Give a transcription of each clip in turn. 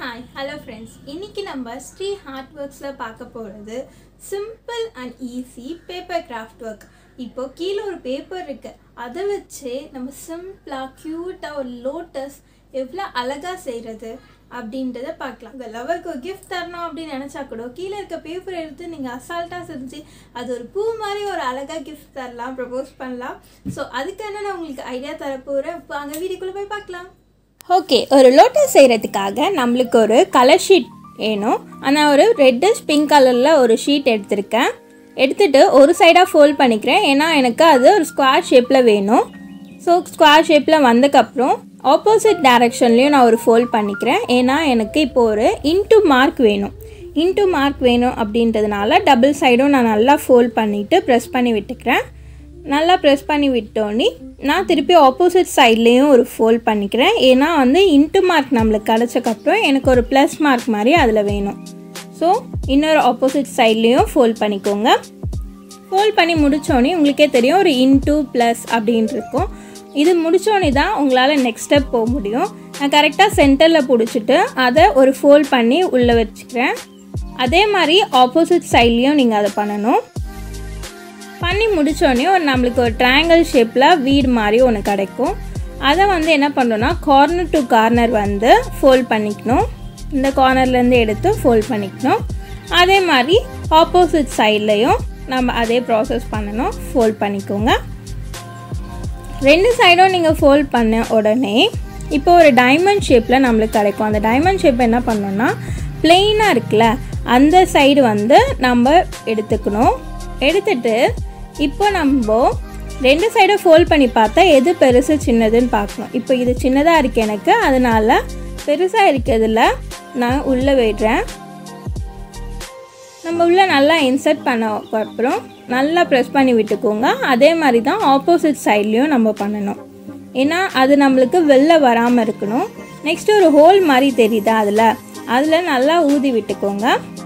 hi hello friends இன்னைக்கு நம்ம Sri heart ஒர்க்ஸில் பார்க்க போகிறது simple and easy paper craft work இப்போ கீழே ஒரு பேப்பர் இருக்கு அதை வச்சு நம்ம சிம்பிளாக க்யூட்டாக ஒரு லோட்டஸ் எவ்வளோ அழகாக செய்கிறது அப்படின்றத பார்க்கலாம் உங்கள் லவருக்கு ஒரு கிஃப்ட் தரணும் அப்படின்னு நினச்சா கூட கீழே இருக்க பேப்பர் எடுத்து நீங்கள் அசால்ட்டாக செஞ்சு அது ஒரு பூ மாதிரி ஒரு அழகாக கிஃப்ட் தரலாம் ப்ரப்போஸ் பண்ணலாம் ஸோ அதுக்கான நான் உங்களுக்கு ஐடியா தரப்போகிறேன் இப்போ அங்கே வீடியோக்குள்ளே போய் பார்க்கலாம் ஓகே ஒரு லோட்டஸ் செய்கிறதுக்காக நம்மளுக்கு ஒரு கலர் ஷீட் வேணும் ஆனால் ஒரு ரெட்டிஷ் பிங்க் கலரில் ஒரு ஷீட் எடுத்திருக்கேன் எடுத்துட்டு ஒரு சைடாக ஃபோல்ட் பண்ணிக்கிறேன் ஏன்னா எனக்கு அது ஒரு ஸ்கொயர் ஷேப்பில் வேணும் ஸோ ஸ்கொயர் ஷேப்பில் வந்ததுக்கப்புறம் ஆப்போசிட் டைரக்ஷன்லேயும் நான் ஒரு ஃபோல்ட் பண்ணிக்கிறேன் ஏன்னா எனக்கு இப்போ ஒரு இன்ட்டு மார்க் வேணும் இன்ட்டு மார்க் வேணும் அப்படின்றதுனால டபுள் சைடும் நான் நல்லா ஃபோல்ட் பண்ணிவிட்டு ப்ரெஸ் பண்ணி விட்டுக்கிறேன் நல்லா ப்ரெஸ் பண்ணி விட்டோன்னே நான் திருப்பி ஆப்போசிட் சைட்லேயும் ஒரு ஃபோல்ட் பண்ணிக்கிறேன் ஏன்னா வந்து இன்ட்டு மார்க் நம்மளுக்கு கிடச்சக்கப்புறம் எனக்கு ஒரு ப்ளஸ் மார்க் மாதிரி அதில் வேணும் ஸோ இன்னொரு ஆப்போசிட் சைட்லேயும் ஃபோல்ட் பண்ணிக்கோங்க ஃபோல்ட் பண்ணி முடித்தோடனே உங்களுக்கே தெரியும் ஒரு இன்டூ ப்ளஸ் அப்படின்னு இருக்கும் இது முடித்தோடனே தான் உங்களால் நெக்ஸ்ட் ஸ்டெப் போக முடியும் நான் கரெக்டாக சென்டரில் பிடிச்சிட்டு அதை ஒரு ஃபோல்ட் பண்ணி உள்ளே வச்சுக்கிறேன் அதே மாதிரி ஆப்போசிட் சைட்லேயும் நீங்கள் அதை பண்ணணும் பண்ணி முடித்தோடனே ஒரு நம்மளுக்கு ஒரு ட்ரையாங்கிள் ஷேப்பில் வீடு மாதிரி ஒன்று கிடைக்கும் அதை வந்து என்ன பண்ணணும்னா கார்னர் டு கார்னர் வந்து ஃபோல்ட் பண்ணிக்கணும் இந்த கார்னர்லேருந்து எடுத்து ஃபோல்ட் பண்ணிக்கணும் அதே மாதிரி ஆப்போசிட் சைட்லேயும் நம்ம அதே ப்ராசஸ் பண்ணணும் ஃபோல்ட் பண்ணிக்கோங்க ரெண்டு சைடும் நீங்கள் ஃபோல்ட் பண்ண உடனே இப்போ ஒரு டைமண்ட் ஷேப்பில் நம்மளுக்கு கிடைக்கும் அந்த டைமண்ட் ஷேப் என்ன பண்ணோன்னா பிளெயினாக இருக்குல்ல அந்த சைடு வந்து நம்ம எடுத்துக்கணும் எடுத்துட்டு இப்போ நம்ம ரெண்டு சைடும் ஃபோல்ட் பண்ணி பார்த்தா எது பெருசு சின்னதுன்னு பார்க்கணும் இப்போ இது சின்னதாக இருக்குது எனக்கு அதனால் பெருசாக இருக்கிறதுல நான் உள்ளே விடுறேன் நம்ம உள்ளே நல்லா இன்சர்ட் பண்ண அப்புறம் நல்லா ப்ரெஸ் பண்ணி விட்டுக்கோங்க அதே மாதிரி தான் ஆப்போசிட் சைட்லேயும் நம்ம பண்ணணும் ஏன்னா அது நம்மளுக்கு வெளில வராமல் இருக்கணும் நெக்ஸ்ட் ஒரு ஹோல் மாதிரி தெரியுதா அதில் அதில் நல்லா ஊதி விட்டுக்கோங்க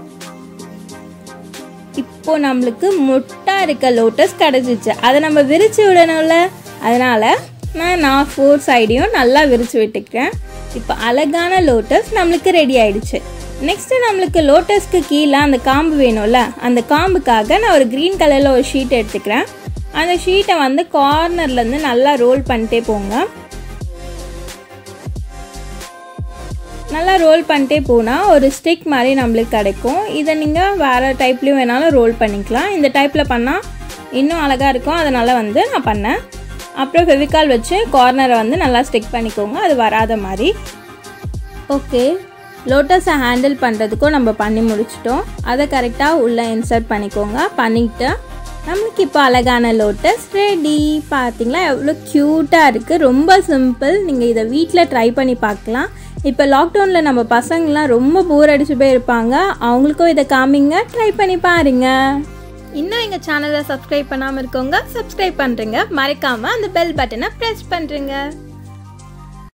இப்போ நம்மளுக்கு முட்டா இருக்க லோட்டஸ் கிடச்சிச்சு அதை நம்ம விரித்து விடணும்ல அதனால் நான் நான் ஃபோர் சைடையும் நல்லா விரித்து விட்டுக்கிறேன் இப்போ அழகான லோட்டஸ் நம்மளுக்கு ரெடி ஆயிடுச்சு நெக்ஸ்ட்டு நம்மளுக்கு லோட்டஸ்க்கு கீழே அந்த காம்பு வேணும்ல அந்த காம்புக்காக நான் ஒரு க்ரீன் கலரில் ஒரு ஷீட் எடுத்துக்கிறேன் அந்த ஷீட்டை வந்து கார்னர்லேருந்து நல்லா ரோல் பண்ணிட்டே போங்க நல்லா ரோல் பண்ணிட்டே போனால் ஒரு ஸ்டிக் மாதிரி நம்மளுக்கு கிடைக்கும் இதை நீங்கள் வேறு டைப்லேயும் வேணாலும் ரோல் பண்ணிக்கலாம் இந்த டைப்பில் பண்ணால் இன்னும் அழகாக இருக்கும் அதனால் வந்து நான் பண்ணேன் அப்புறம் ஃபெவிகால் வச்சு கார்னரை வந்து நல்லா ஸ்டிக் பண்ணிக்கோங்க அது வராத மாதிரி ஓகே லோட்டஸை ஹேண்டில் பண்ணுறதுக்கும் நம்ம பண்ணி முடிச்சிட்டோம் அதை கரெக்டாக உள்ளே இன்சர்ட் பண்ணிக்கோங்க பண்ணிக்கிட்டு நம்மளுக்கு இப்போ அழகான லோட்டஸ் ரெடி பார்த்தீங்களா எவ்வளோ க்யூட்டாக இருக்குது ரொம்ப சிம்பிள் நீங்கள் இதை வீட்டில் ட்ரை பண்ணி பார்க்கலாம் இப்போ லாக்டவுனில் நம்ம பசங்கள்லாம் ரொம்ப போர் அடிச்சு போய் இருப்பாங்க அவங்களுக்கும் இதை காமிங்க ட்ரை பண்ணி பாருங்க இன்னும் எங்கள் சேனலை சப்ஸ்கிரைப் பண்ணாமல் இருக்கவங்க சப்ஸ்கிரைப் பண்ணுறங்க மறக்காமல் அந்த பெல் பட்டனை ப்ரெஸ் பண்ணுறங்க